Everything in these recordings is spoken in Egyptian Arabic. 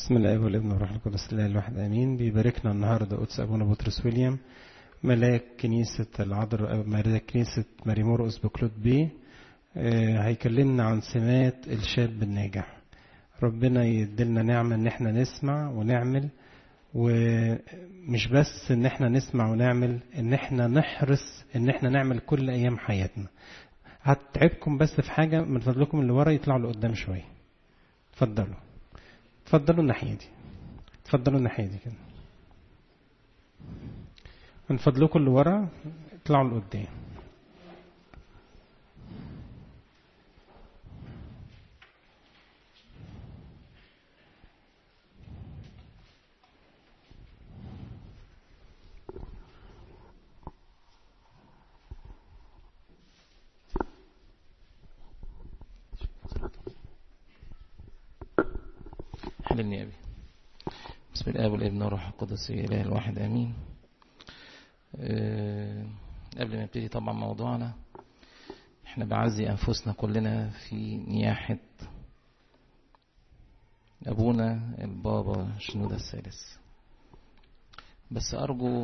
بسم الله والابن والروح القدس الله الواحد امين بيباركنا النهارده قدس ابونا بطرس ويليام ملاك كنيسه العذراء ملاك كنيسه ماري مرقس بكلود بي آه، هيكلمنا عن سمات الشاب الناجح ربنا يديلنا نعمه ان احنا نسمع ونعمل ومش بس ان احنا نسمع ونعمل ان احنا نحرص ان احنا نعمل كل ايام حياتنا هتعبكم بس في حاجه من فضلكم اللي ورا يطلعوا لقدام شويه اتفضلوا اتفضلوا الناحيه دي اتفضلوا الناحيه دي كده من فضلكم اللي ورا اطلعوا لقدام حللني يا أبي بسم الله والابن والروح القدس إله الواحد آمين أه قبل ما نبتدي طبعا موضوعنا احنا بعزي أنفسنا كلنا في نياحة أبونا البابا شنودة الثالث بس أرجو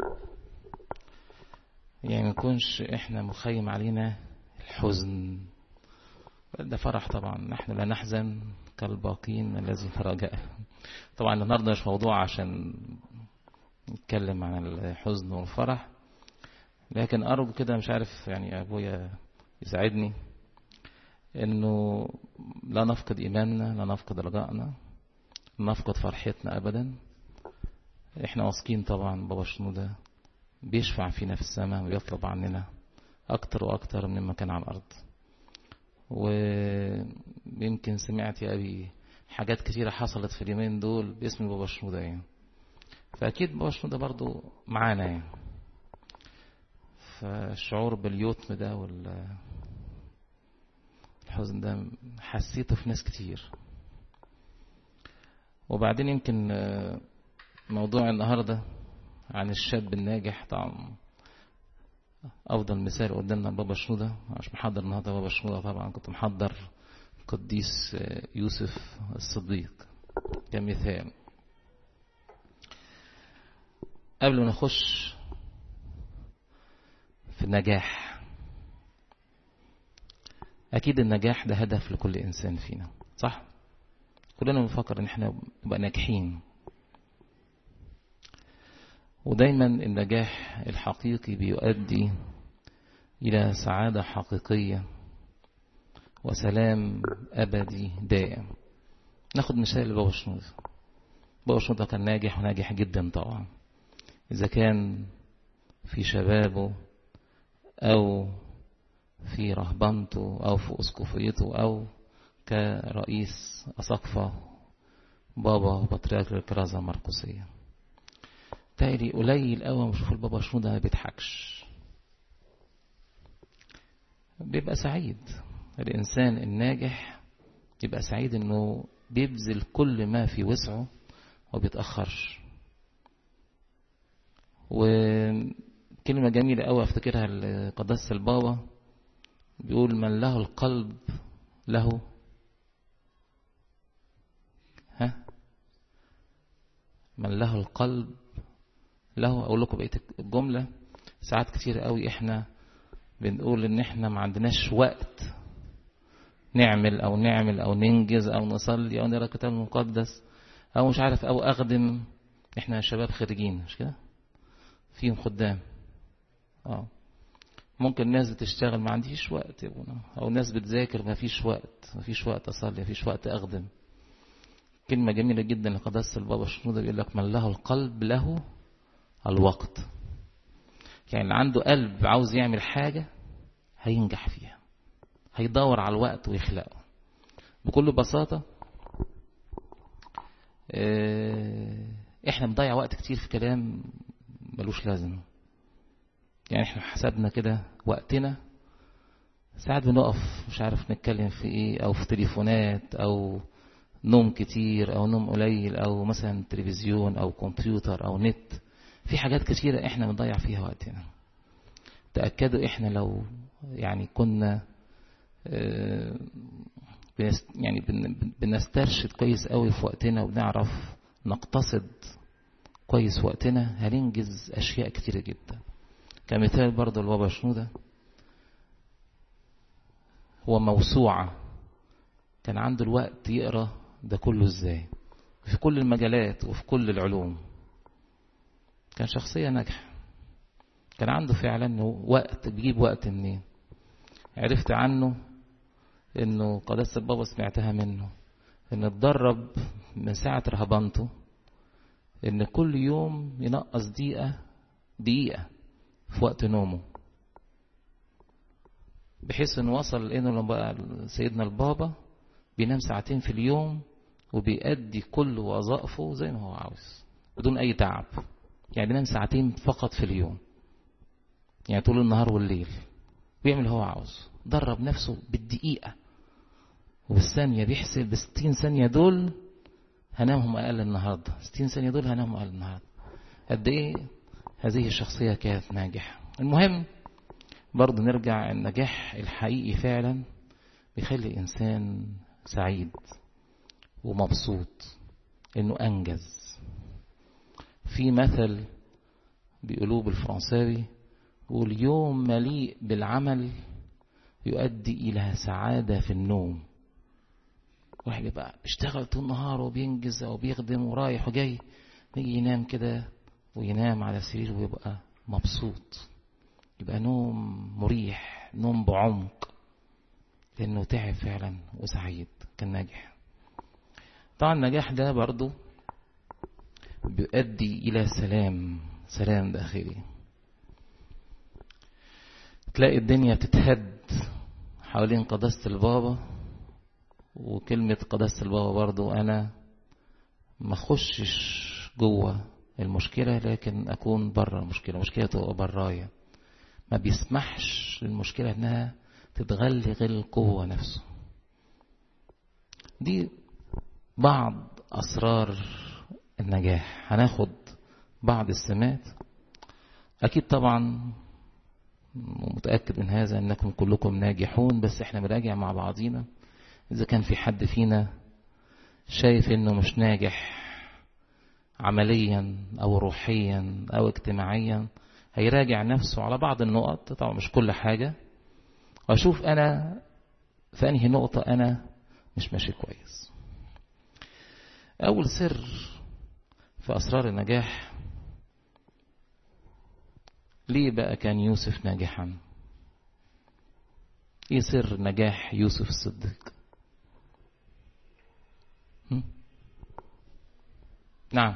يعني ما نكونش احنا مخيم علينا الحزن ده فرح طبعا نحن لا نحزن كالباقين الذين رجاء طبعا النهارده مش موضوع عشان نتكلم عن الحزن والفرح لكن ارجو كده مش عارف يعني ابويا يساعدني انه لا نفقد ايماننا لا نفقد رجائنا لا نفقد فرحتنا ابدا احنا واثقين طبعا بابا شنودة بيشفع فينا في السماء ويطلب عننا اكتر واكتر مما كان على الارض ويمكن سمعت يا أبي حاجات كتيرة حصلت في اليومين دول باسم بابا شنودة يعني فأكيد بابا شنودة برضو معانا يعني فالشعور باليتم ده والحزن ده حسيته في ناس كتير وبعدين يمكن موضوع النهاردة عن الشاب الناجح طبعا افضل مثال قدامنا بابا شنودة مش محضر النهارده بابا شنودة طبعا كنت محضر قديس يوسف الصديق كمثال قبل ما نخش في النجاح اكيد النجاح ده هدف لكل انسان فينا صح كلنا بنفكر ان احنا نبقى ناجحين ودايما النجاح الحقيقي بيؤدي إلى سعادة حقيقية وسلام أبدي دائم ناخد مثال لبابا شنودة بابا شنودة كان ناجح وناجح جدا طبعا إذا كان في شبابه أو في رهبنته أو في أسقفيته أو كرئيس أساقفة بابا بطريرك الكرازة المرقسية تالي قليل قوي ما بشوف البابا شنودة ما بيضحكش بيبقى سعيد الإنسان الناجح يبقى سعيد إنه بيبذل كل ما في وسعه وبيتأخرش وكلمة جميلة قوي أفتكرها لقداسة البابا بيقول من له القلب له ها من له القلب له اقول لكم بقيه الجمله ساعات كتير قوي احنا بنقول ان احنا ما عندناش وقت نعمل او نعمل او ننجز او نصلي او نقرا الكتاب المقدس او مش عارف او اخدم احنا شباب خريجين مش كده فيهم خدام اه ممكن ناس بتشتغل ما عنديش وقت يا ابونا او ناس بتذاكر ما فيش وقت ما فيش وقت اصلي ما فيش وقت اخدم كلمة جميلة جدا لقداسة البابا شنودة بيقول لك من له القلب له الوقت يعني اللي عنده قلب عاوز يعمل حاجة هينجح فيها هيدور على الوقت ويخلقه بكل بساطة احنا بنضيع وقت كتير في كلام ملوش لازمة يعني احنا حسبنا كده وقتنا ساعات بنقف مش عارف نتكلم في ايه او في تليفونات او نوم كتير او نوم قليل او مثلا تلفزيون او كمبيوتر او نت في حاجات كتيرة احنا بنضيع فيها وقتنا تأكدوا احنا لو يعني كنا يعني بنسترشد كويس قوي في وقتنا وبنعرف نقتصد كويس في وقتنا هننجز أشياء كتيرة جدا كمثال برضه البابا شنودة هو موسوعة كان عنده الوقت يقرأ ده كله ازاي في كل المجالات وفي كل العلوم كان شخصية ناجحة كان عنده فعلا وقت بيجيب وقت منين عرفت عنه انه قداسة البابا سمعتها منه ان اتدرب من ساعة رهبانته ان كل يوم ينقص دقيقة دقيقة في وقت نومه بحيث انه وصل انه لما بقى سيدنا البابا بينام ساعتين في اليوم وبيأدي كل وظائفه زي ما هو عاوز بدون اي تعب يعني بينام ساعتين فقط في اليوم يعني طول النهار والليل بيعمل اللي هو عاوز درب نفسه بالدقيقة وبالثانية بيحسب بستين ثانية دول هنامهم أقل النهاردة ستين ثانية دول هنامهم أقل النهاردة قد إيه هذه الشخصية كانت ناجحة المهم برضه نرجع النجاح الحقيقي فعلا بيخلي الإنسان سعيد ومبسوط إنه أنجز في مثل بيقولوه بالفرنساوي يقول يوم مليء بالعمل يؤدي إلى سعادة في النوم واحد بيبقى بيشتغل طول النهار وبينجز أو بيخدم ورايح وجاي يجي ينام كده وينام على السرير ويبقى مبسوط يبقى نوم مريح نوم بعمق لأنه تعب فعلا وسعيد كان ناجح طبعا النجاح ده برضه بيؤدي إلى سلام سلام داخلي تلاقي الدنيا بتتهد حوالين قداسة البابا وكلمة قداسة البابا برضو أنا ما اخشش جوه المشكلة لكن أكون بره المشكلة المشكلة تبقى برايا ما بيسمحش للمشكلة إنها تتغلغل جوه نفسه دي بعض أسرار النجاح هناخد بعض السمات أكيد طبعا ومتأكد من هذا أنكم كلكم ناجحون بس احنا بنراجع مع بعضينا إذا كان في حد فينا شايف أنه مش ناجح عمليا أو روحيا أو اجتماعيا هيراجع نفسه على بعض النقط طبعا مش كل حاجة وأشوف أنا في أنهي نقطة أنا مش ماشي كويس أول سر في أسرار النجاح ليه بقى كان يوسف ناجحا ايه سر نجاح يوسف الصديق نعم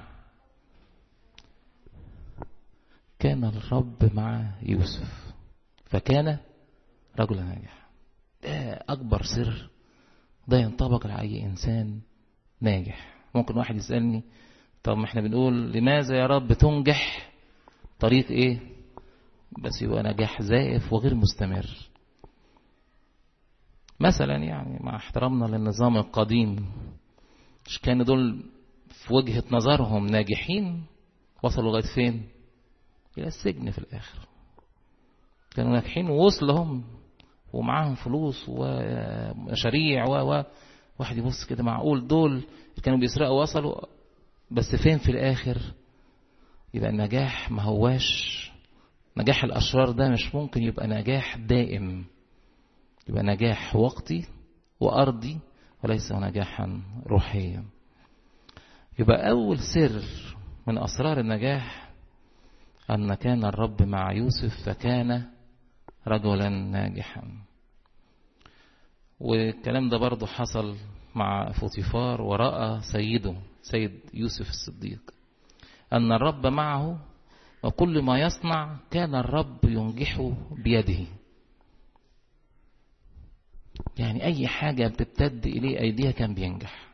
كان الرب مع يوسف فكان رجلا ناجحا ده اكبر سر ده ينطبق على اي انسان ناجح ممكن واحد يسالني طب ما احنا بنقول لماذا يا رب تنجح طريق ايه بس يبقى نجاح زائف وغير مستمر مثلا يعني مع احترامنا للنظام القديم مش كان دول في وجهة نظرهم ناجحين وصلوا لغاية فين إلى السجن في الآخر كانوا ناجحين ووصلهم ومعاهم فلوس ومشاريع و واحد يبص كده معقول دول كانوا بيسرقوا وصلوا بس فين في الآخر يبقى النجاح ما هواش نجاح الأشرار ده مش ممكن يبقى نجاح دائم يبقى نجاح وقتي وأرضي وليس نجاحا روحيا يبقى أول سر من أسرار النجاح أن كان الرب مع يوسف فكان رجلا ناجحا والكلام ده برضه حصل مع فوتيفار ورأى سيده سيد يوسف الصديق أن الرب معه وكل ما يصنع كان الرب ينجحه بيده يعني أي حاجة بتبتد إليه أيديها كان بينجح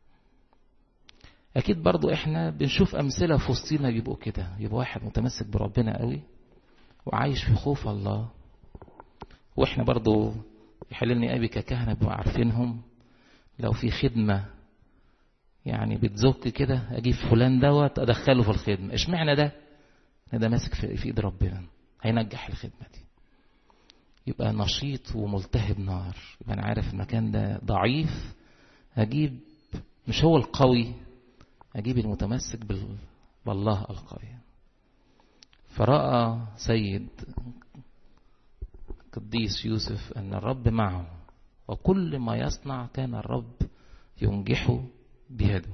أكيد برضو إحنا بنشوف أمثلة في وسطينا بيبقوا كده يبقى واحد متمسك بربنا قوي وعايش في خوف الله وإحنا برضو يحللني أبي ككهنة بقوا عارفينهم لو في خدمة يعني بتزك كده أجيب فلان دوت أدخله في الخدمة إشمعنى ده؟ ده ماسك في, في إيد ربنا هينجح الخدمة دي يبقى نشيط وملتهب نار يبقى أنا عارف المكان ده ضعيف أجيب مش هو القوي أجيب المتمسك بالله القوي فرأى سيد قديس يوسف أن الرب معه وكل ما يصنع كان الرب ينجحه بيده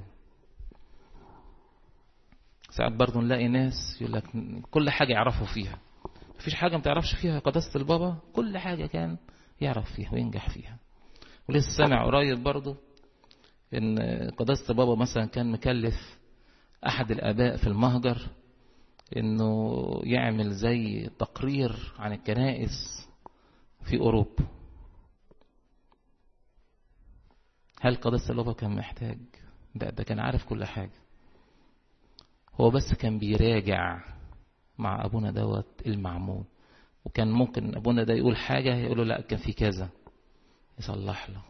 ساعات برضه نلاقي ناس يقول لك كل حاجة يعرفوا فيها مفيش حاجة ما تعرفش فيها قداسة البابا كل حاجة كان يعرف فيها وينجح فيها ولسه سامع قريب برضه ان قداسة البابا مثلا كان مكلف احد الاباء في المهجر انه يعمل زي تقرير عن الكنائس في اوروبا هل قداسة البابا كان محتاج ده ده كان عارف كل حاجة هو بس كان بيراجع مع ابونا دوت المعمول وكان ممكن ابونا ده يقول حاجة يقول له لا كان في كذا يصلح له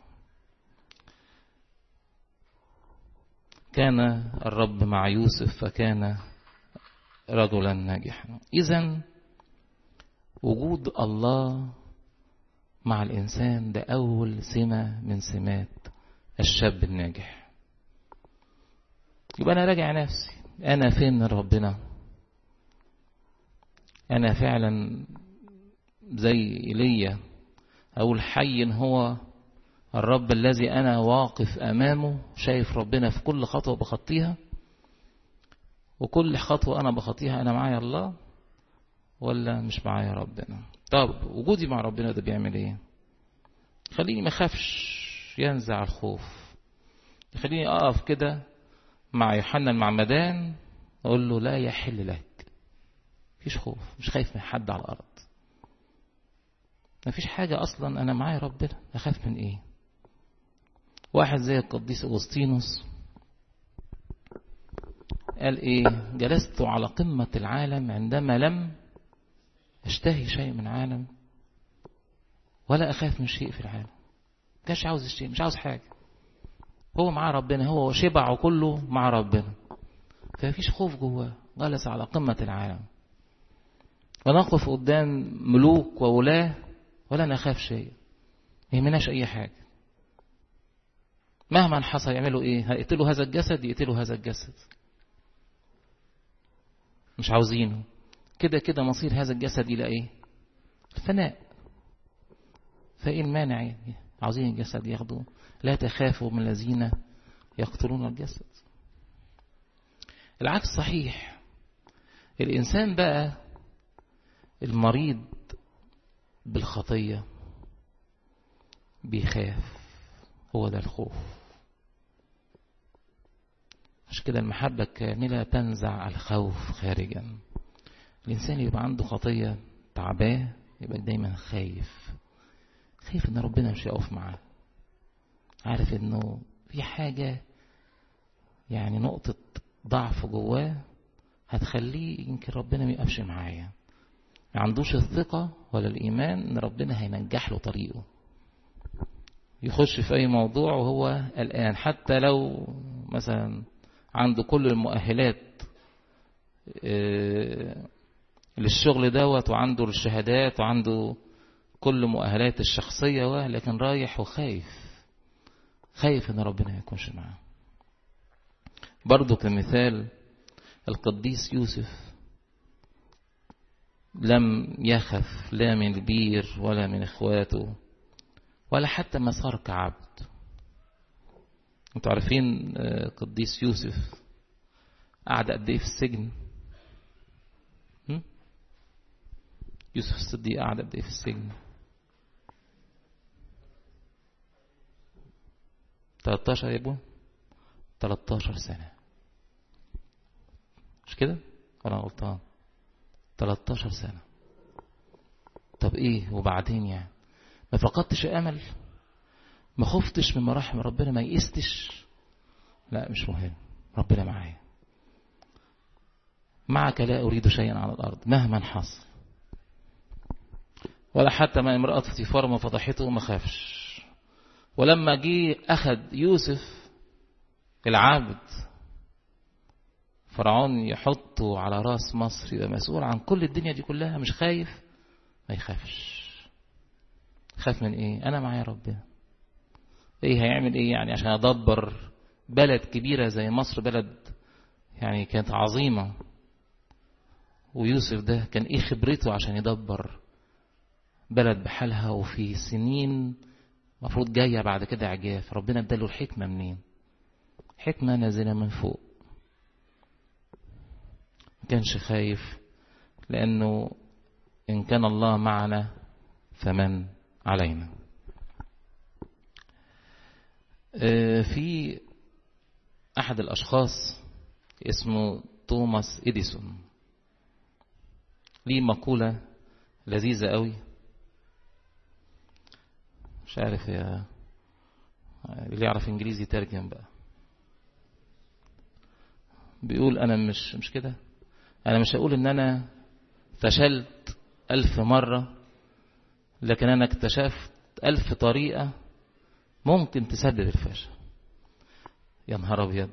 كان الرب مع يوسف فكان رجلا ناجحا اذا وجود الله مع الانسان ده اول سمه من سمات الشاب الناجح يبقى انا راجع نفسي انا فين من ربنا انا فعلا زي ايليا اقول حي هو الرب الذي انا واقف امامه شايف ربنا في كل خطوه بخطيها وكل خطوه انا بخطيها انا معايا الله ولا مش معايا ربنا طب وجودي مع ربنا ده بيعمل ايه خليني ما اخافش ينزع الخوف يخليني اقف كده مع يوحنا المعمدان اقول له لا يحل لك مفيش خوف مش خايف من حد على الارض مفيش حاجة أصلا أنا معايا ربنا أخاف من إيه واحد زي القديس أغسطينوس قال إيه جلست على قمة العالم عندما لم أشتهي شيء من عالم ولا أخاف من شيء في العالم كانش عاوز شيء مش عاوز حاجة هو مع ربنا هو شبعه كله مع ربنا فمفيش خوف جواه جلس على قمة العالم ونقف قدام ملوك وولاة ولا نخاف شيء ما يهمناش أي حاجة مهما حصل يعملوا إيه هيقتلوا هذا الجسد يقتلوا هذا الجسد مش عاوزينه كده كده مصير هذا الجسد إلى إيه الفناء فإيه المانع يعني عاوزين الجسد ياخدوه لا تخافوا من الذين يقتلون الجسد العكس صحيح الإنسان بقى المريض بالخطية بيخاف هو ده الخوف عشان كده المحبة الكاملة تنزع الخوف خارجا الإنسان اللي يبقى عنده خطية تعباه يبقى دايما خايف خايف ان ربنا مش هيقف معاه عارف انه في حاجة يعني نقطة ضعف جواه هتخليه يمكن ربنا ما يقفش معايا ما عندوش الثقة ولا الإيمان إن ربنا هينجح له طريقه يخش في أي موضوع وهو قلقان حتى لو مثلا عنده كل المؤهلات للشغل دوت وعنده الشهادات وعنده كل مؤهلات الشخصية لكن رايح وخايف خايف ان ربنا ما يكونش معاه برضو كمثال القديس يوسف لم يخف لا من البير ولا من اخواته ولا حتى ما صار كعبد انتوا عارفين قديس يوسف قعد قد ايه في السجن يوسف الصديق قعد قد ايه في السجن 13 يا ابو 13 سنة مش كده ولا غلطان 13 سنة طب ايه وبعدين يعني ما فقدتش امل ما خفتش من مراحم ربنا ما يئستش لا مش مهم ربنا معايا معك لا اريد شيئا على الارض مهما حصل ولا حتى ما امرأة فطيفار ما فضحته ما خافش ولما جه أخذ يوسف العبد فرعون يحطه على راس مصر يبقى مسؤول عن كل الدنيا دي كلها مش خايف ما يخافش خاف من ايه انا معايا ربنا ايه هيعمل ايه يعني عشان ادبر بلد كبيرة زي مصر بلد يعني كانت عظيمة ويوسف ده كان ايه خبرته عشان يدبر بلد بحالها وفي سنين مفروض جاية بعد كده عجاف ربنا اداله الحكمة منين حكمة نازلة من فوق ما كانش خايف لأنه إن كان الله معنا فمن علينا في أحد الأشخاص اسمه توماس إديسون ليه مقولة لذيذة قوي مش عارف يا اللي يعرف انجليزي ترجم بقى بيقول انا مش مش كده انا مش هقول ان انا فشلت الف مرة لكن انا اكتشفت الف طريقة ممكن تسبب الفشل يا نهار ابيض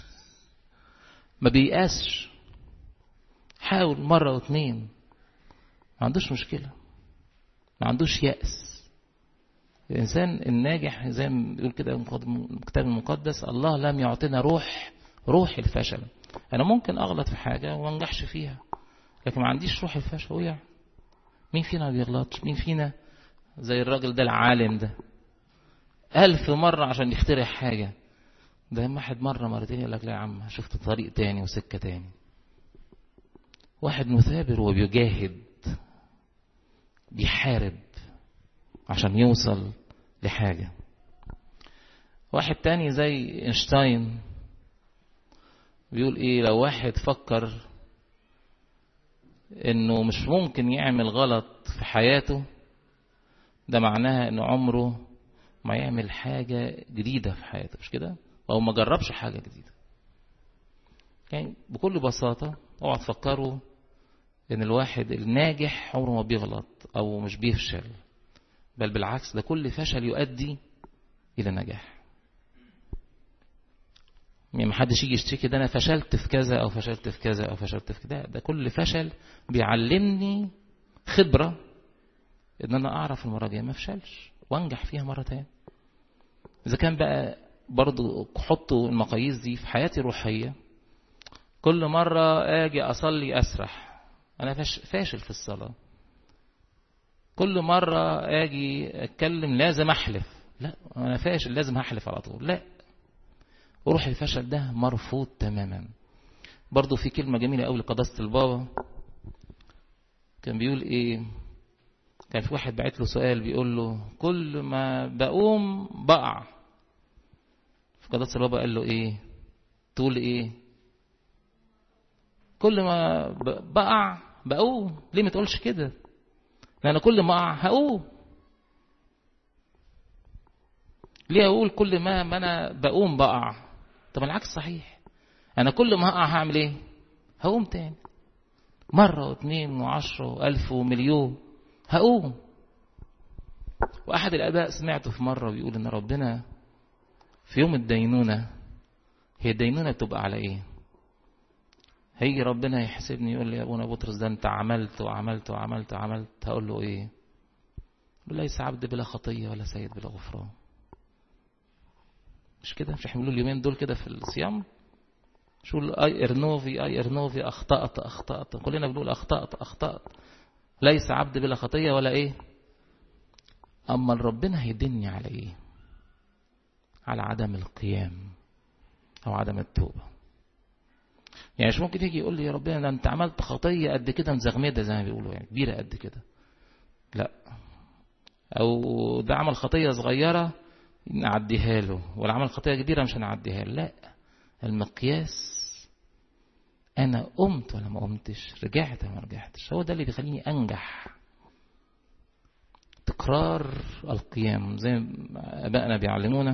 ما بيقاسش حاول مرة واتنين ما عندوش مشكلة ما عندوش يأس الإنسان الناجح زي ما بيقول كده الكتاب المقدس الله لم يعطينا روح روح الفشل أنا ممكن أغلط في حاجة وما انجحش فيها لكن ما عنديش روح الفشل ويا مين فينا ما بيغلطش مين فينا زي الراجل ده العالم ده ألف مرة عشان يخترع حاجة ده واحد مرة مرتين يقول لك لا يا عم شفت طريق تاني وسكة تاني واحد مثابر وبيجاهد بيحارب عشان يوصل لحاجة واحد تاني زي اينشتاين بيقول ايه لو واحد فكر انه مش ممكن يعمل غلط في حياته ده معناها انه عمره ما يعمل حاجة جديدة في حياته مش كده او ما جربش حاجة جديدة يعني بكل بساطة اوعى تفكروا ان الواحد الناجح عمره ما بيغلط او مش بيفشل بل بالعكس ده كل فشل يؤدي الى نجاح يعني ما حدش يجي يشتكي ده انا فشلت في كذا او فشلت في كذا او فشلت في كذا ده كل فشل بيعلمني خبرة ان انا اعرف المرة الجاية ما افشلش وانجح فيها مرة تاني اذا كان بقى برضو حطوا المقاييس دي في حياتي الروحية كل مرة اجي اصلي اسرح انا فاشل في الصلاة كل مرة اجي اتكلم لازم احلف لا انا فاشل لازم هحلف على طول لا وروح الفشل ده مرفوض تماما برضو في كلمة جميلة قوي لقداسة البابا كان بيقول ايه كان في واحد بعت له سؤال بيقول له كل ما بقوم بقع فقداسة البابا قال له ايه تقول ايه كل ما بقع بقوم ليه ما تقولش كده لأن كل ما أقع هقوم ليه أقول كل ما ما أنا بقوم بقع طب العكس صحيح أنا كل ما هقع هعمل إيه هقوم تاني مرة واثنين وعشرة وألف ومليون هقوم وأحد الآباء سمعته في مرة بيقول إن ربنا في يوم الدينونة هي الدينونة بتبقى على إيه هيجي ربنا يحسبني يقول لي يا ابونا بطرس ده انت عملت وعملت وعملت وعملت هقول له ايه ليس عبد بلا خطية ولا سيد بلا غفران مش كده مش احنا اليومين دول كده في الصيام شو اي ارنوفي اي ارنوفي اخطأت اخطأت كلنا بنقول اخطأت اخطأت ليس عبد بلا خطية ولا ايه اما ربنا هيدني على ايه على عدم القيام او عدم التوبه يعني مش ممكن يجي يقول لي يا ربنا ده انت عملت خطيه قد كده مزغمده زي ما بيقولوا يعني كبيره قد كده لا او ده عمل خطيه صغيره نعديها له ولا عمل خطيه كبيره مش هنعديها له لا المقياس انا قمت ولا ما قمتش رجعت ولا ما رجعتش هو ده اللي بيخليني انجح تكرار القيام زي ما ابائنا بيعلمونا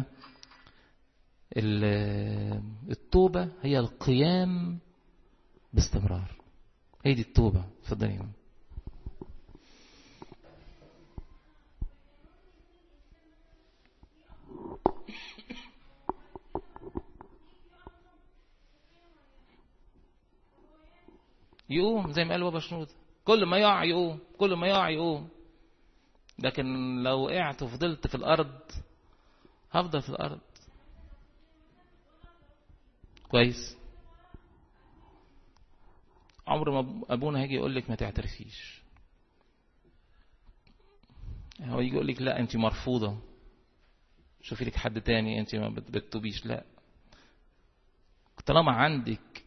التوبه هي القيام باستمرار هي دي التوبة اتفضلي يقوم زي ما قال بابا شنود كل ما يقع يقوم كل ما يقع يقوم لكن لو وقعت وفضلت في الأرض هفضل في الأرض كويس عمر ما أبونا هيجي يقول لك ما تعترفيش هو يجي يقول لك لا أنت مرفوضة شوفي لك حد تاني أنت ما بتتوبيش لا طالما عندك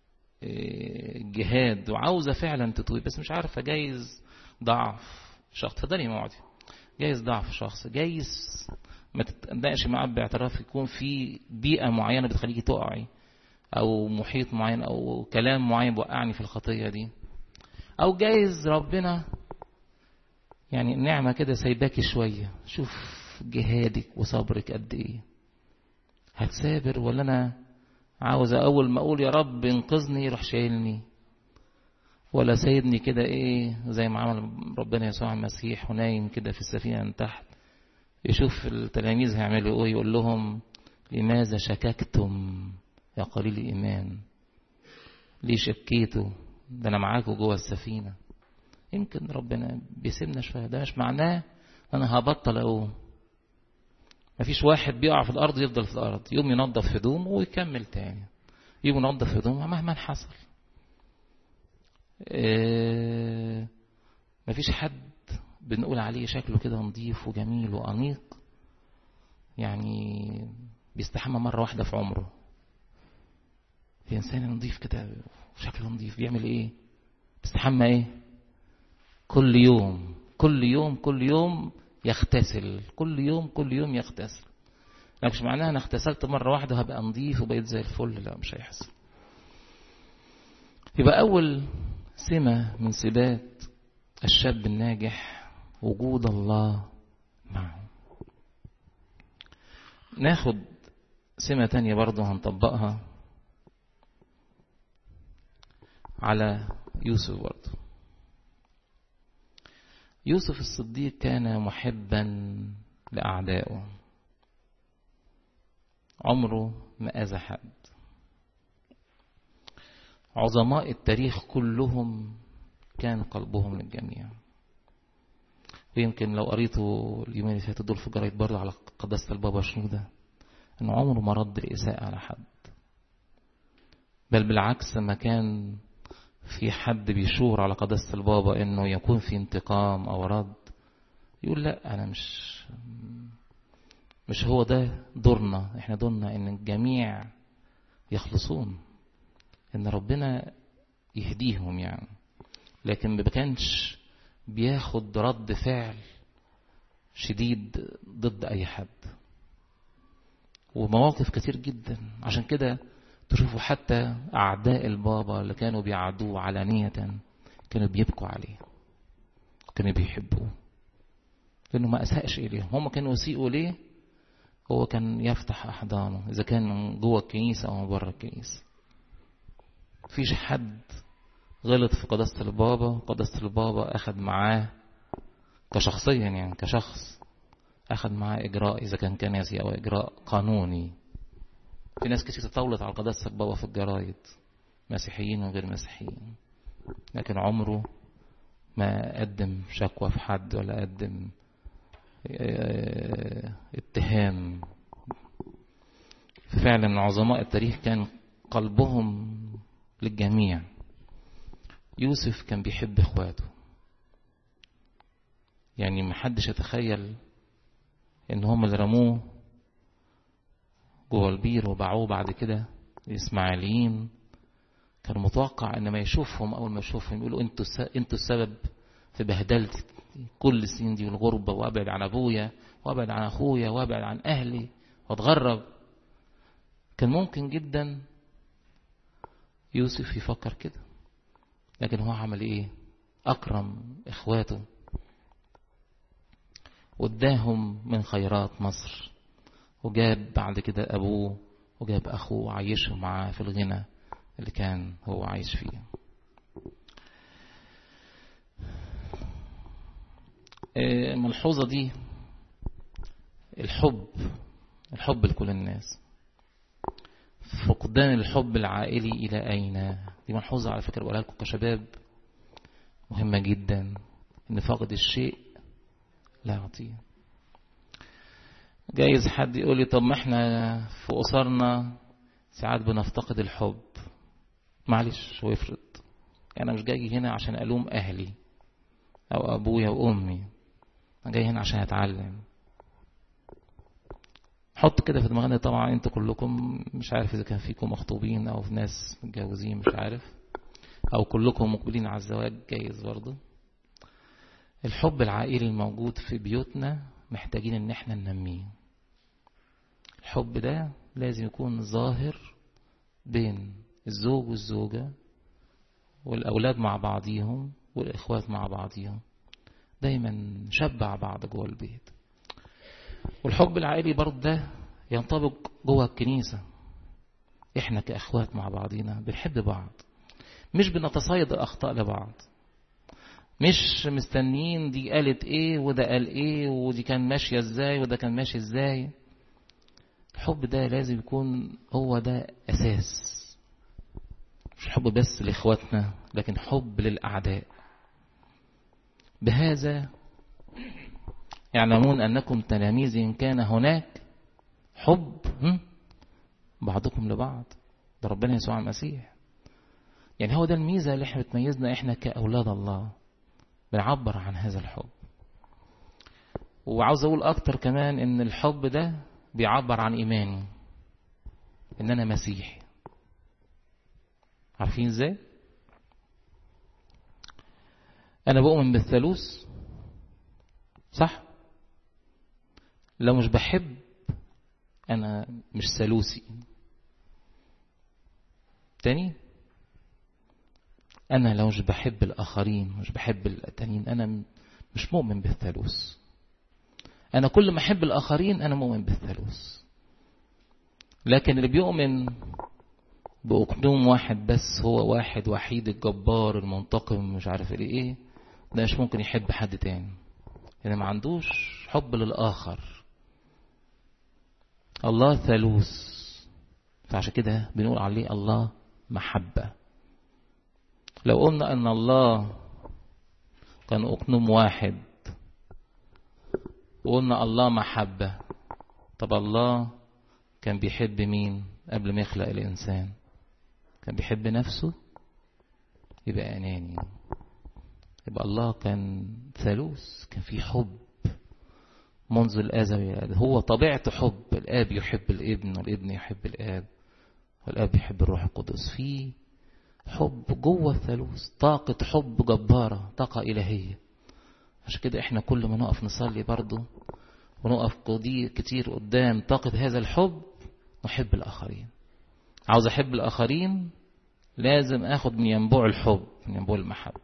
جهاد وعاوزة فعلا تتوبي بس مش عارفة جايز ضعف شخص تفضلي يا موعدي جايز ضعف شخص جايز ما تتناقش معاه باعتراف يكون في بيئة معينة بتخليكي تقعي أو محيط معين أو كلام معين بوقعني في الخطية دي أو جايز ربنا يعني النعمة كده سايباكي شوية شوف جهادك وصبرك قد إيه هتسابر ولا أنا عاوز أول ما أقول يا رب انقذني يروح شايلني ولا سيدني كده إيه زي ما عمل ربنا يسوع المسيح ونايم كده في السفينة من تحت يشوف التلاميذ هيعملوا ايه يقول لهم لماذا شككتم يا قليل الإيمان ليه شكيتوا ده أنا معاكم جوه السفينة يمكن ربنا بيسيبنا شوية ده مش معناه أنا هبطل أقوم مفيش واحد بيقع في الأرض يفضل في الأرض يوم ينظف هدومه ويكمل تاني يوم ينظف هدومه مهما حصل إيه مفيش حد بنقول عليه شكله كده نظيف وجميل وأنيق يعني بيستحمى مرة واحدة في عمره في إنسان نظيف كده وشكله نظيف بيعمل إيه بيستحمى إيه كل يوم كل يوم كل يوم يغتسل كل يوم كل يوم يغتسل لكن مش معناها انا اغتسلت مرة واحدة هبقى نظيف وبقيت زي الفل لا مش هيحصل يبقى أول سمة من سمات الشاب الناجح وجود الله معه ناخد سمة تانية برضه هنطبقها على يوسف برضه يوسف الصديق كان محبا لأعدائه عمره ما أذى حد عظماء التاريخ كلهم كان قلبهم للجميع ويمكن لو قريتوا اليومين اللي فاتوا دول في جرايد برضه على قداسة البابا شنودة انه عمره ما رد الإساءة على حد بل بالعكس ما كان في حد بيشور على قداسة البابا انه يكون في انتقام او رد يقول لا انا مش مش هو ده دورنا احنا دورنا ان الجميع يخلصون ان ربنا يهديهم يعني لكن ما كانش بياخد رد فعل شديد ضد اي حد ومواقف كتير جدا عشان كده تشوفوا حتى أعداء البابا اللي كانوا بيعادوه علانية كانوا بيبكوا عليه كانوا بيحبوه لأنه ما أساءش إليهم هم كانوا يسيئوا ليه هو كان يفتح أحضانه إذا كان من جوه الكنيسة أو من بره الكنيسة مفيش حد غلط في قداسة البابا قداسة البابا أخد معاه كشخصيا يعني كشخص أخد معاه إجراء إذا كان كنسي أو إجراء قانوني في ناس كتير تطاولت على قداسة البابا في الجرايد مسيحيين وغير مسيحيين لكن عمره ما قدم شكوى في حد ولا قدم اتهام فعلا عظماء التاريخ كان قلبهم للجميع يوسف كان بيحب اخواته يعني محدش يتخيل ان هم اللي رموه جوه البير وباعوه بعد كده الإسماعيليين كان متوقع ان ما يشوفهم اول ما يشوفهم يقولوا انتوا انتوا السبب في بهدلتي كل السنين دي والغربة وابعد عن ابويا وابعد عن اخويا وابعد عن اهلي واتغرب كان ممكن جدا يوسف يفكر كده لكن هو عمل ايه اكرم اخواته واداهم من خيرات مصر وجاب بعد كده أبوه وجاب أخوه وعيشه معاه في الغنى اللي كان هو عايش فيه الملحوظة دي الحب الحب لكل الناس فقدان الحب العائلي إلى أين دي ملحوظة على فكرة بقولها لكم كشباب مهمة جدا إن فقد الشيء لا يعطيه جايز حد يقول لي طب ما احنا في أسرنا ساعات بنفتقد الحب معلش هو يفرض انا مش جاي هنا عشان الوم اهلي او ابويا وامي انا جاي هنا عشان اتعلم حط كده في دماغنا طبعا انتوا كلكم مش عارف اذا كان فيكم مخطوبين او في ناس متجوزين مش عارف او كلكم مقبلين على الزواج جايز برضه الحب العائلي الموجود في بيوتنا محتاجين ان احنا ننميه الحب ده لازم يكون ظاهر بين الزوج والزوجة والأولاد مع بعضيهم والإخوات مع بعضيهم دايما نشبع بعض جوه البيت والحب العائلي برضه ده ينطبق جوه الكنيسة احنا كأخوات مع بعضينا بنحب بعض مش بنتصيد الأخطاء لبعض مش مستنيين دي قالت ايه وده قال ايه ودي كان ماشية ازاي وده كان ماشي ازاي الحب ده لازم يكون هو ده أساس مش حب بس لإخواتنا لكن حب للأعداء بهذا يعلمون أنكم تلاميذ إن كان هناك حب بعضكم لبعض ده ربنا يسوع المسيح يعني هو ده الميزة اللي احنا بتميزنا احنا كأولاد الله بنعبر عن هذا الحب وعاوز اقول اكتر كمان ان الحب ده بيعبر عن ايماني ان انا مسيحي عارفين ازاي انا بؤمن بالثالوث صح لو مش بحب انا مش ثالوثي تاني انا لو مش بحب الاخرين مش بحب التانيين انا مش مؤمن بالثالوث انا كل ما احب الاخرين انا مؤمن بالثالوث لكن اللي بيؤمن بأقنوم واحد بس هو واحد وحيد الجبار المنتقم مش عارف ايه ايه ده مش ممكن يحب حد تاني يعني ما عندوش حب للآخر الله ثالوث فعشان كده بنقول عليه الله محبة لو قلنا أن الله كان أقنوم واحد وقلنا الله محبة طب الله كان بيحب مين قبل ما يخلق الإنسان كان بيحب نفسه يبقى أناني يبقى الله كان ثالوث كان في حب منذ الأزل هو طبيعة حب الآب يحب الابن والابن يحب الآب والآب يحب الروح القدس في حب جوه الثالوث طاقة حب جبارة طاقة إلهية عشان كده احنا كل ما نقف نصلي برضه ونقف كتير قدام طاقة هذا الحب نحب الآخرين عاوز أحب الآخرين لازم أخد من ينبوع الحب من ينبوع المحبة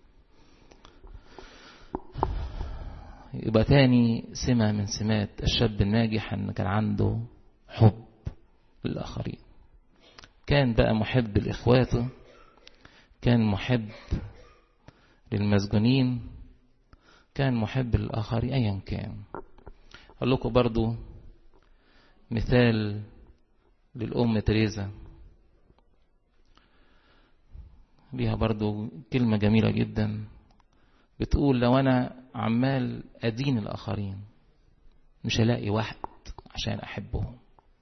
يبقى تاني سمة من سمات الشاب الناجح أن كان عنده حب للآخرين كان بقى محب لإخواته كان محب للمسجونين كان محب للآخرين أيا كان أقول لكم برضو مثال للأم تريزا ليها برضو كلمة جميلة جدا بتقول لو أنا عمال أدين الآخرين مش هلاقي واحد عشان أحبهم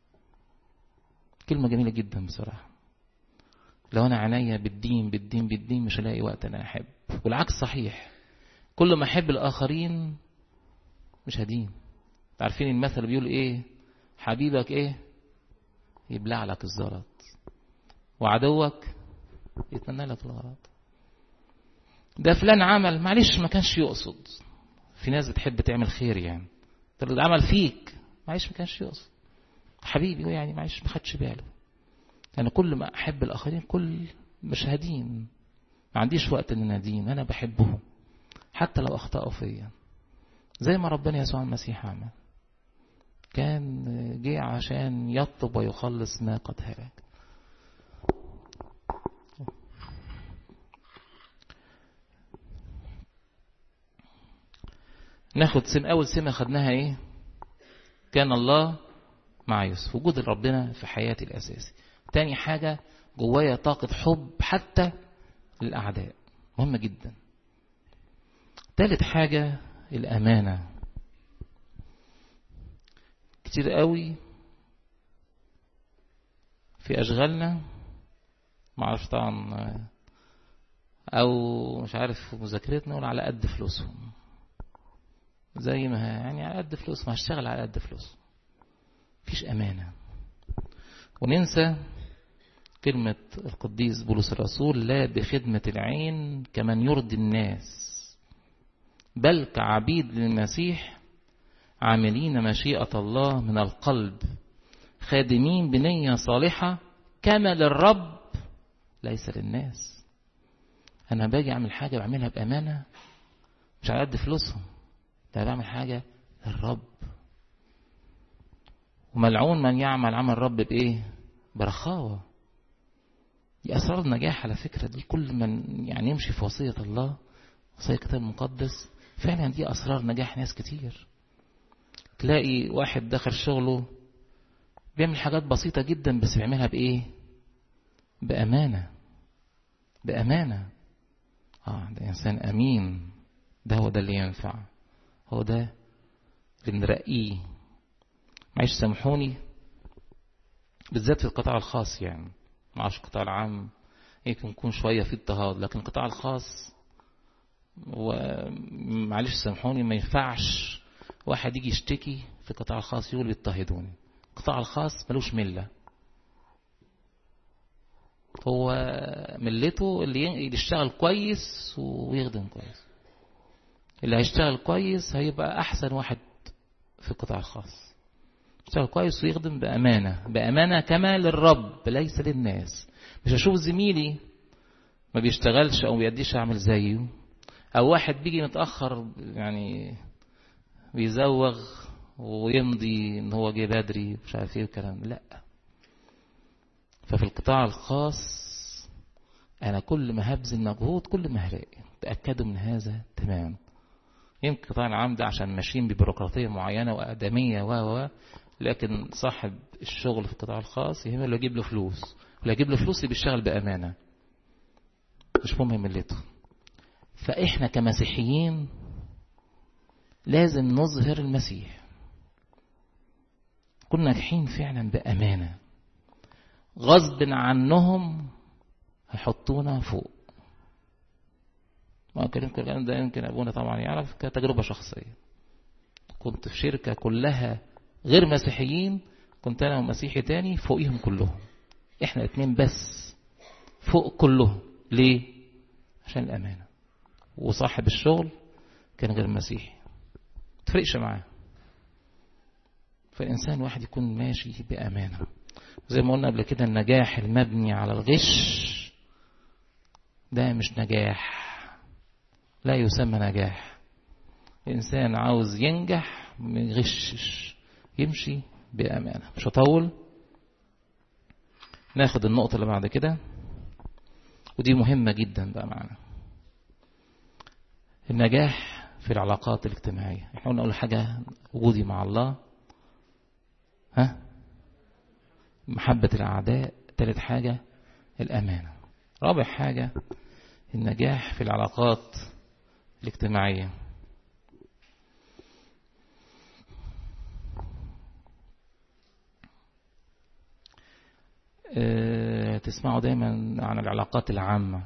كلمة جميلة جدا بصراحة لو أنا عينيا بالدين بالدين بالدين مش هلاقي وقت أنا أحب والعكس صحيح كل ما أحب الآخرين مش هدين عارفين المثل بيقول إيه حبيبك إيه يبلع لك الزلط وعدوك يتمنى لك الغلط ده فلان عمل معلش ما كانش يقصد في ناس بتحب تعمل خير يعني طب ده عمل فيك معلش ما كانش يقصد حبيبي يعني معلش ما خدش باله انا كل ما احب الاخرين كل مش هدين ما عنديش وقت ان ادين انا بحبهم حتى لو اخطاوا فيا زي ما ربنا يسوع المسيح عمل كان جه عشان يطلب ويخلص ما قد هلك ناخد سم أول سمة خدناها إيه كان الله مع يوسف وجود ربنا في حياتي الأساسي تاني حاجة جوايا طاقة حب حتى للأعداء مهمة جدا تالت حاجة الأمانة كتير قوي في أشغالنا معرفش طبعا أو مش عارف في مذاكرتنا ولا على قد فلوسهم زي ما يعني على قد فلوس ما هشتغل على قد فلوس مفيش أمانة وننسى كلمة القديس بولس الرسول لا بخدمة العين كمن يرضي الناس بل كعبيد للمسيح عاملين مشيئة الله من القلب خادمين بنية صالحة كما للرب ليس للناس أنا باجي أعمل حاجة بعملها بأمانة مش على قد فلوسهم ده بعمل حاجة للرب وملعون من يعمل عمل رب بإيه برخاوة دي أسرار النجاح على فكرة دي كل من يعني يمشي في وصية الله وصية الكتاب المقدس فعلا دي أسرار نجاح ناس كتير تلاقي واحد دخل شغله بيعمل حاجات بسيطة جدا بس بيعملها بإيه بأمانة بأمانة آه ده إنسان أمين ده هو ده اللي ينفع هو ده اللي نرقيه معلش سامحوني بالذات في القطاع الخاص يعني معرفش القطاع العام يمكن يكون شوية في اضطهاد لكن القطاع الخاص ومعلش سامحوني ما ينفعش واحد يجي يشتكي في القطاع الخاص يقول بيضطهدوني القطاع الخاص ملوش ملة هو ملته اللي يشتغل كويس ويخدم كويس اللي هيشتغل كويس هيبقى أحسن واحد في القطاع الخاص يشتغل كويس ويخدم بأمانة بأمانة كما للرب ليس للناس مش هشوف زميلي ما بيشتغلش أو بيديش أعمل زيه أو واحد بيجي متأخر يعني بيزوغ ويمضي ان هو جه بدري مش عارف ايه الكلام لا ففي القطاع الخاص انا كل ما هبذل مجهود كل ما هلاقي تاكدوا من هذا تمام يمكن القطاع العام ده عشان ماشيين ببيروقراطيه معينه وادميه و و لكن صاحب الشغل في القطاع الخاص يهم اللي يجيب له فلوس ولا يجيب له فلوس اللي بيشتغل بامانه مش مهم ملته فاحنا كمسيحيين لازم نظهر المسيح كنا ناجحين فعلا بأمانة غصب عنهم هيحطونا فوق ما كلمة الكلام ده يمكن أبونا طبعا يعرف كتجربة شخصية كنت في شركة كلها غير مسيحيين كنت أنا ومسيحي تاني فوقيهم كلهم إحنا اتنين بس فوق كلهم ليه؟ عشان الأمانة وصاحب الشغل كان غير مسيحي تفرقش معاه فالإنسان واحد يكون ماشي بأمانة زي ما قلنا قبل كده النجاح المبني على الغش ده مش نجاح لا يسمى نجاح الإنسان عاوز ينجح ما يغشش يمشي بأمانة مش هطول ناخد النقطة اللي بعد كده ودي مهمة جدا بقى معنا النجاح في العلاقات الاجتماعية احنا قلنا أول حاجة وجودي مع الله ها محبة الأعداء ثالث حاجة الأمانة رابع حاجة النجاح في العلاقات الاجتماعية اه تسمعوا دايما عن العلاقات العامة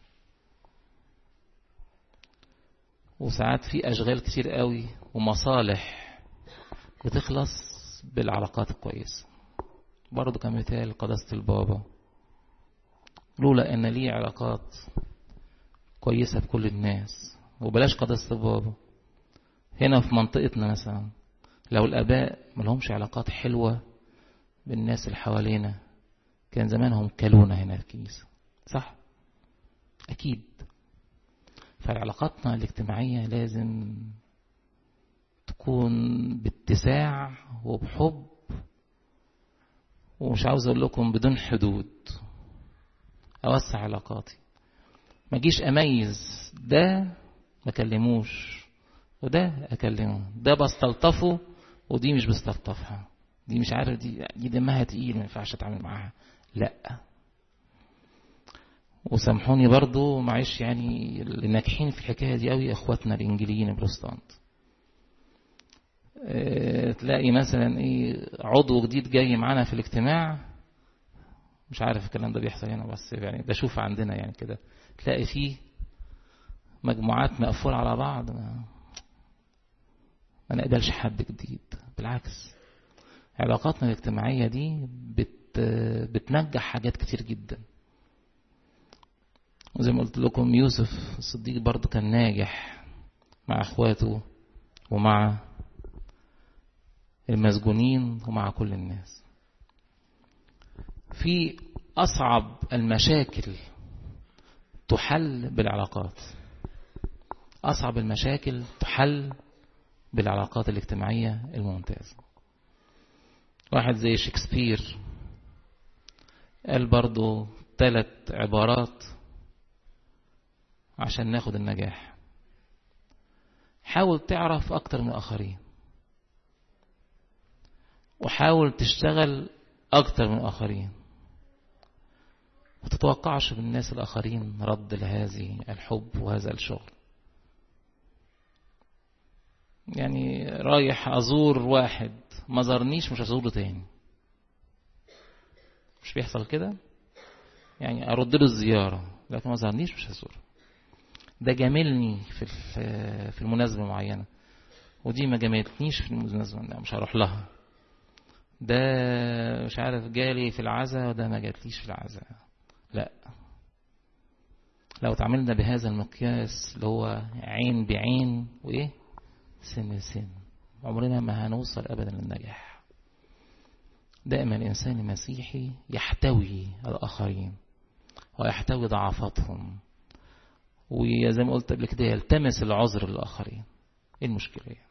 وساعات في أشغال كتير قوي ومصالح بتخلص بالعلاقات الكويسة برضو كمثال قداسة البابا لولا ان ليه علاقات كويسة بكل الناس وبلاش قداسة البابا هنا في منطقتنا مثلا لو الاباء ملهمش علاقات حلوة بالناس اللي حوالينا كان زمانهم كلونا هنا في الكنيسة صح اكيد فعلاقاتنا الاجتماعية لازم تكون باتساع وبحب ومش عاوز اقول لكم بدون حدود اوسع علاقاتي ما اجيش اميز ده ما اكلموش وده اكلمه ده بستلطفه ودي مش بستلطفها دي مش عارف دي دي دمها تقيل ما ينفعش اتعامل معاها لا وسامحوني برضو معلش يعني الناجحين في الحكايه دي قوي اخواتنا الانجليين البروتستانت اه تلاقي مثلا ايه عضو جديد جاي معانا في الاجتماع مش عارف الكلام ده بيحصل هنا بس يعني بشوف عندنا يعني كده تلاقي فيه مجموعات مقفولة على بعض ما, ما نقبلش حد جديد بالعكس علاقاتنا الاجتماعية دي بت بتنجح حاجات كتير جدا وزي ما قلت لكم يوسف الصديق برضه كان ناجح مع اخواته ومع المسجونين ومع كل الناس في أصعب المشاكل تحل بالعلاقات أصعب المشاكل تحل بالعلاقات الاجتماعية الممتازة واحد زي شكسبير قال برضو ثلاث عبارات عشان ناخد النجاح حاول تعرف أكتر من الآخرين وحاول تشتغل أكتر من الآخرين وتتوقعش من الناس الآخرين رد لهذه الحب وهذا الشغل يعني رايح أزور واحد ما زارنيش مش هزوره تاني مش بيحصل كده يعني أرد له الزيارة لكن ما زارنيش مش هزوره ده جاملني في في المناسبة معينة ودي ما جاملتنيش في المناسبة مش هروح لها ده مش عارف جالي في العزاء وده ما جاتليش في العزاء لا لو تعاملنا بهذا المقياس اللي هو عين بعين وايه سن سن عمرنا ما هنوصل ابدا للنجاح دائما الانسان المسيحي يحتوي الاخرين ويحتوي ضعفاتهم وزي ما قلت قبل كده يلتمس العذر للاخرين ايه المشكله يعني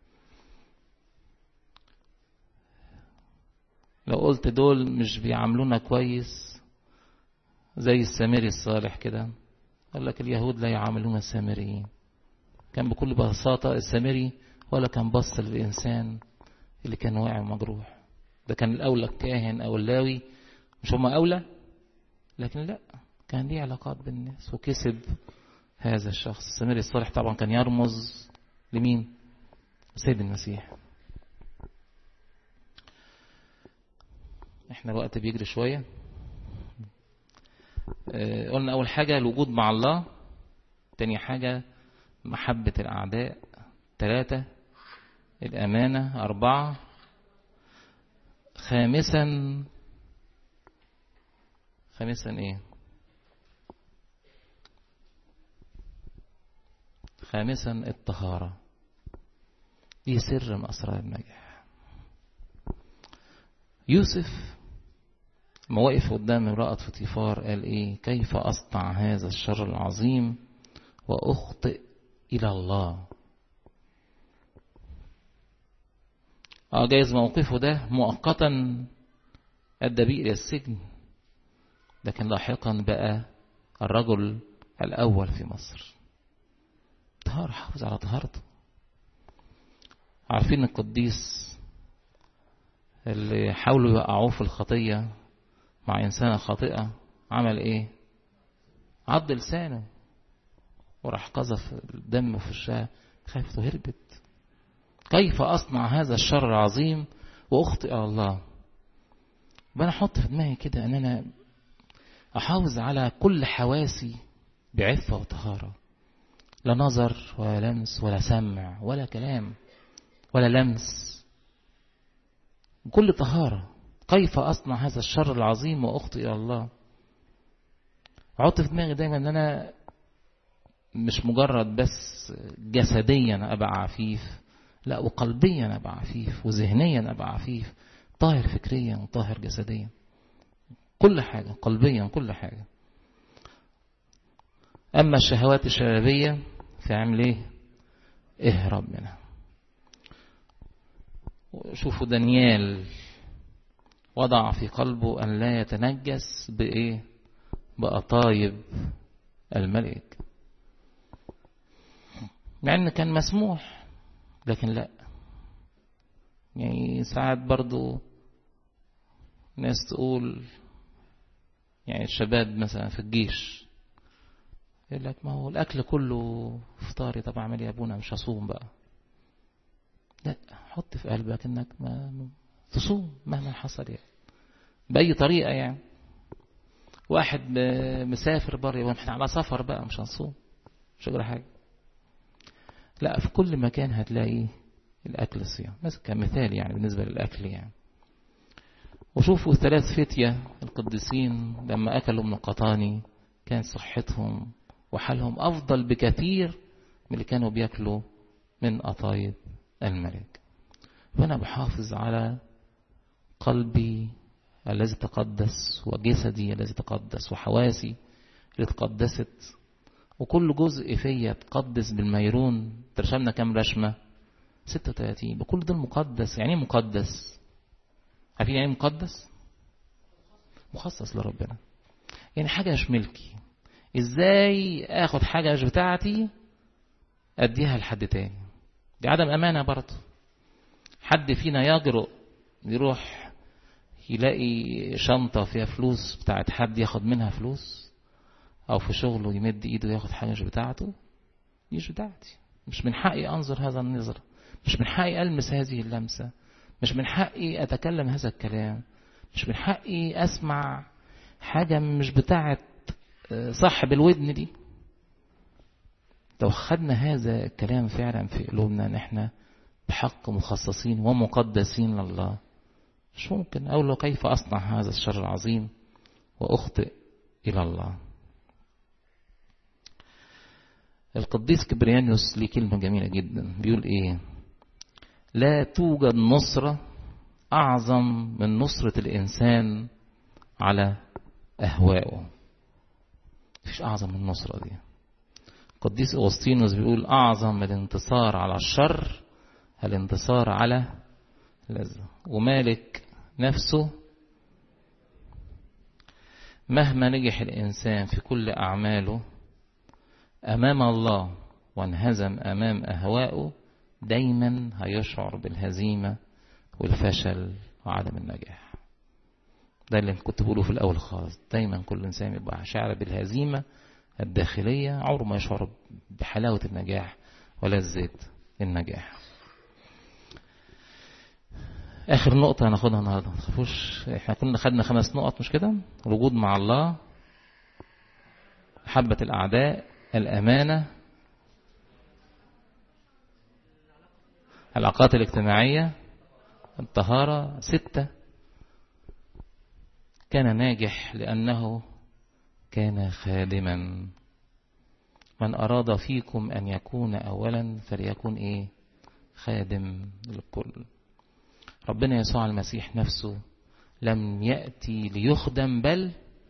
لو قلت دول مش بيعاملونا كويس زي السامري الصالح كده قال لك اليهود لا يعاملون السامريين كان بكل بساطة السامري ولا كان بص للإنسان اللي كان واقع مجروح ده كان الأولى الكاهن أو اللاوي مش هما أولى لكن لا كان ليه علاقات بالناس وكسب هذا الشخص السامري الصالح طبعا كان يرمز لمين سيد المسيح احنا الوقت بيجري شوية اه قلنا أول حاجة الوجود مع الله تاني حاجة محبة الأعداء ثلاثة الأمانة أربعة خامسا خامسا إيه خامسا الطهارة دي سر من أسرار النجاح يوسف ما وقف قدام امرأة فطيفار قال إيه كيف أصنع هذا الشر العظيم وأخطئ إلى الله اه جايز موقفه ده مؤقتا أدى بيه إلى السجن لكن لاحقا بقى الرجل الأول في مصر طهارة حافظ على طهارته عارفين القديس اللي حاولوا يوقعوه في الخطية مع إنسانة خاطئة عمل إيه عض لسانه وراح قذف الدم في الشاه خافته هربت كيف أصنع هذا الشر العظيم وأخطئ على الله بنا أحط في دماغي كده أن أنا أحافظ على كل حواسي بعفة وطهارة لا نظر ولا لمس ولا سمع ولا كلام ولا لمس بكل طهارة كيف أصنع هذا الشر العظيم وأخطئ إلى الله أحط في دماغي دايما أن أنا مش مجرد بس جسديا أبقى عفيف لا وقلبيا أبقى عفيف وذهنيا أبقى عفيف طاهر فكريا وطاهر جسديا كل حاجة قلبيا كل حاجة أما الشهوات الشبابية فعمل إيه اهرب منها شوفوا دانيال وضع في قلبه أن لا يتنجس بإيه بأطايب الملك مع أن كان مسموح لكن لا يعني ساعات برضو ناس تقول يعني الشباب مثلا في الجيش يقول لك ما هو الأكل كله فطاري طب أعمل يا أبونا مش هصوم بقى لا حط في قلبك انك ما تصوم مهما حصل يعني بأي طريقة يعني واحد مسافر بره احنا على سفر بقى مش هنصوم مش هجرى حاجة لا في كل مكان هتلاقي الأكل الصيام بس كمثال يعني بالنسبة للأكل يعني وشوفوا ثلاث فتية القديسين لما أكلوا من القطاني كان صحتهم وحالهم أفضل بكثير من اللي كانوا بياكلوا من قطايب الملك فأنا بحافظ على قلبي الذي تقدس وجسدي الذي تقدس وحواسي اللي تقدست وكل جزء فيا تقدس بالميرون ترشمنا كام رشمة 36 بكل ده مقدس يعني ايه مقدس عارفين يعني مقدس مخصص لربنا يعني حاجة مش ملكي ازاي اخد حاجة مش بتاعتي اديها لحد تاني دي عدم امانة برضه حد فينا يجرؤ يروح يلاقي شنطة فيها فلوس بتاعت حد ياخد منها فلوس او في شغله يمد ايده ياخد حاجة مش بتاعته دي مش بتاعتي مش من حقي انظر هذا النظر مش من حقي المس هذه اللمسة مش من حقي اتكلم هذا الكلام مش من حقي اسمع حاجة مش بتاعت صاحب الودن دي لو خدنا هذا الكلام فعلا في قلوبنا ان احنا بحق مخصصين ومقدسين لله مش ممكن أقول له كيف أصنع هذا الشر العظيم وأخطئ إلى الله القديس كبريانيوس ليه كلمة جميلة جدا بيقول إيه لا توجد نصرة أعظم من نصرة الإنسان على أهوائه مفيش أعظم من النصرة دي القديس أغسطينوس بيقول أعظم الانتصار على الشر الانتصار على لذة ومالك نفسه مهما نجح الإنسان في كل أعماله أمام الله وانهزم أمام أهوائه دايما هيشعر بالهزيمة والفشل وعدم النجاح ده اللي كنت بقوله في الأول خالص دايما كل إنسان يبقى شعر بالهزيمة الداخلية عمره ما يشعر بحلاوة النجاح ولذة النجاح آخر نقطة هناخدها النهاردة ما تخافوش احنا كنا خدنا خمس نقط مش كده الوجود مع الله محبة الأعداء الأمانة العلاقات الاجتماعية الطهارة ستة كان ناجح لأنه كان خادما من أراد فيكم أن يكون أولا فليكن إيه خادم للكل ربنا يسوع المسيح نفسه لم يأتي ليخدم بل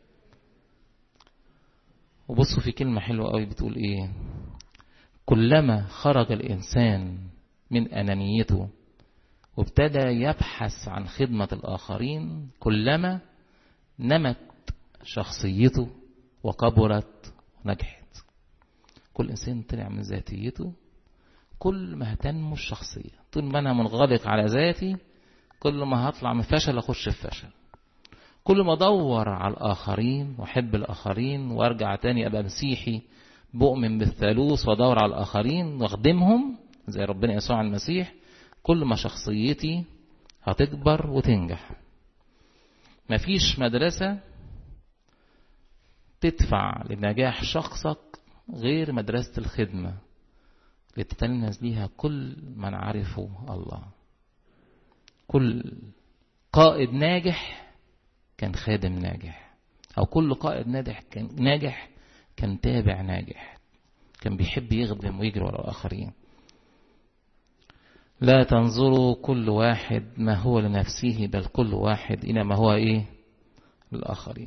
وبصوا في كلمة حلوة قوي بتقول ايه كلما خرج الإنسان من أنانيته وابتدى يبحث عن خدمة الآخرين كلما نمت شخصيته وكبرت ونجحت كل إنسان طلع من ذاتيته كل ما هتنمو الشخصية طول ما أنا منغلق على ذاتي كل ما هطلع من فشل أخش في فشل كل ما أدور على الآخرين وأحب الآخرين وأرجع تاني أبقى مسيحي بؤمن بالثالوث وأدور على الآخرين وأخدمهم زي ربنا يسوع المسيح كل ما شخصيتي هتكبر وتنجح مفيش مدرسة تدفع لنجاح شخصك غير مدرسة الخدمة لتتلمذ ليها كل من عرفوا الله كل قائد ناجح كان خادم ناجح أو كل قائد ناجح كان ناجح كان تابع ناجح كان بيحب يخدم ويجري ورا الآخرين لا تنظروا كل واحد ما هو لنفسه بل كل واحد إلى ما هو إيه للآخرين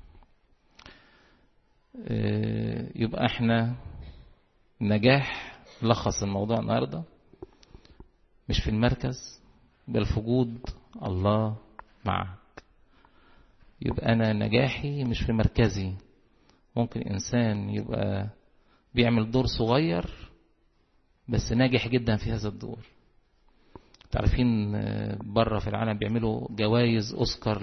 يبقى احنا نجاح لخص الموضوع النهاردة مش في المركز بل في وجود الله معك يبقى أنا نجاحي مش في مركزي ممكن إنسان يبقى بيعمل دور صغير بس ناجح جدا في هذا الدور تعرفين بره في العالم بيعملوا جوائز أوسكار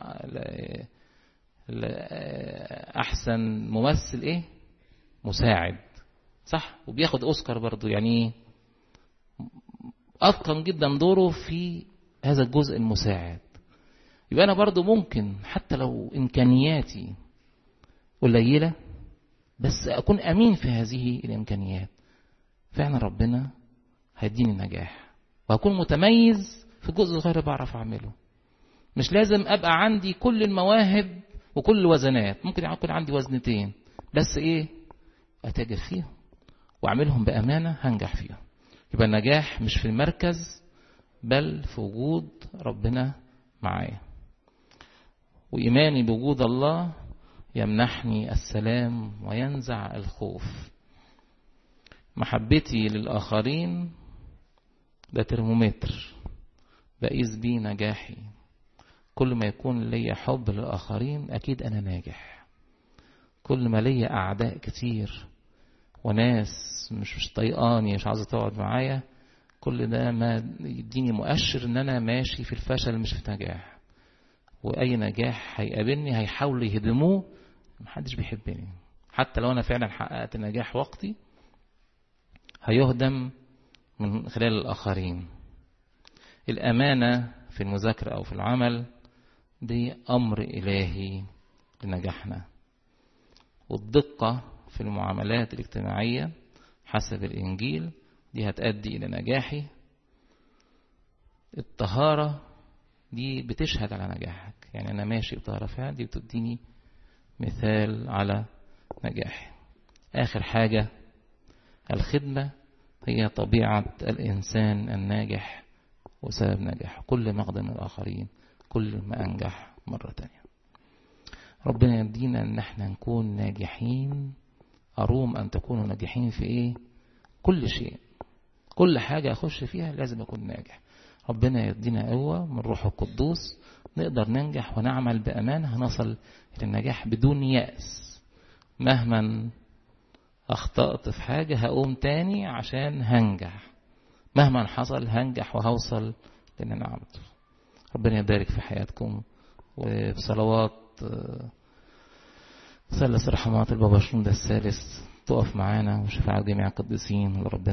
أحسن ممثل إيه مساعد صح وبياخد أوسكار برضو يعني أتقن جدا دوره في هذا الجزء المساعد يبقى أنا برضو ممكن حتى لو إمكانياتي قليلة بس أكون أمين في هذه الإمكانيات فعلا ربنا هيديني النجاح وهكون متميز في جزء صغير بعرف أعمله مش لازم أبقى عندي كل المواهب وكل الوزنات ممكن يكون عندي وزنتين بس إيه أتاجر فيهم وأعملهم بأمانة هنجح فيهم يبقى النجاح مش في المركز بل في وجود ربنا معايا وإيماني بوجود الله يمنحني السلام وينزع الخوف محبتي للآخرين ده ترمومتر بقيس بيه نجاحي كل ما يكون ليا حب للآخرين أكيد أنا ناجح كل ما ليا أعداء كتير وناس مش مش طيقاني مش عاوزة تقعد معايا كل ده ما يديني مؤشر ان انا ماشي في الفشل مش في نجاح واي نجاح هيقابلني هيحاولوا يهدموه محدش بيحبني حتى لو انا فعلا حققت نجاح وقتي هيهدم من خلال الاخرين الامانه في المذاكره او في العمل دي امر الهي لنجاحنا والدقه في المعاملات الاجتماعيه حسب الانجيل دي هتؤدي إلى نجاحي الطهارة دي بتشهد على نجاحك يعني أنا ماشي بطهارة فعلا دي بتديني مثال على نجاحي آخر حاجة الخدمة هي طبيعة الإنسان الناجح وسبب نجاحه كل ما أخدم الآخرين كل ما أنجح مرة تانية ربنا يدينا أن احنا نكون ناجحين أروم أن تكونوا ناجحين في إيه كل شيء كل حاجة أخش فيها لازم أكون ناجح ربنا يدينا قوة من روح القدوس نقدر ننجح ونعمل بأمانة هنصل إلى النجاح بدون يأس مهما أخطأت في حاجة هقوم تاني عشان هنجح مهما حصل هنجح وهوصل للي أنا عملته ربنا يبارك في حياتكم وبصلوات ثلاث رحمات البابا شنودة الثالث تقف معانا وشفاعة جميع القديسين وربنا